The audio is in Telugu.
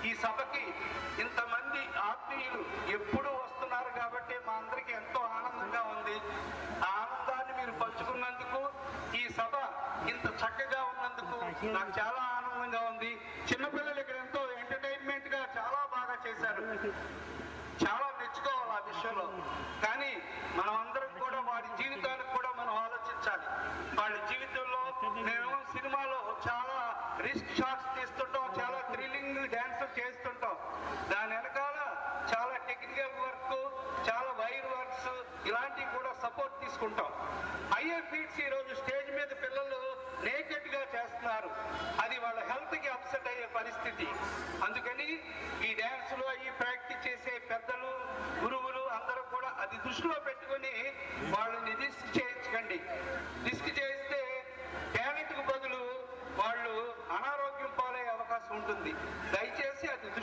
ఈ సభకి ఇంతమంది ఆత్మీయులు ఎప్పుడూ వస్తున్నారు కాబట్టి మా అందరికీ ఎంతో ఆనందంగా ఉంది ఆ ఆనందాన్ని మీరు పంచుకున్నందుకు ఈ సభ ఇంత చక్కగా ఉన్నందుకు నాకు చాలా ఆనందంగా ఉంది చిన్నపిల్లలు ఇక్కడ ఎంతో ఎంటర్టైన్మెంట్ గా చాలా బాగా చేశారు చాలా మెచ్చుకోవాలి ఆ విషయంలో కానీ మనం అందరం కూడా వారి జీవితానికి కూడా మనం ఆలోచించాలి వాళ్ళ జీవితంలో మేము సినిమాలో చాలా రిస్క్ షాట్స్ తీస్తుంటాం చాలా థ్రిల్లింగ్ డ్యాన్స్ చేస్తుంటాం దాని వెనకాల చాలా టెక్నికల్ వర్క్ చాలా వైర్ వర్క్స్ ఇలాంటివి కూడా సపోర్ట్ తీసుకుంటాం అయ్యే ఫీట్స్ ఈ రోజు స్టేజ్ మీద పిల్లలు నేకెడ్ గా చేస్తున్నారు అది వాళ్ళ హెల్త్ కి అప్సెట్ అయ్యే పరిస్థితి అందుకని ఈ డ్యాన్స్ లో ఈ ప్రాక్టీస్ చేసే పెద్దలు గురువులు అందరూ కూడా అది దృష్టిలో పెట్టుకొని వాళ్ళని రిస్క్ చేయించకండి రిస్క్ చేస్తే టాలెంట్ కు బదులు వాళ్ళు అనారోగ్యం పాలయ్యే అవకాశం ఉంటుంది దయచేసి అది దృష్టి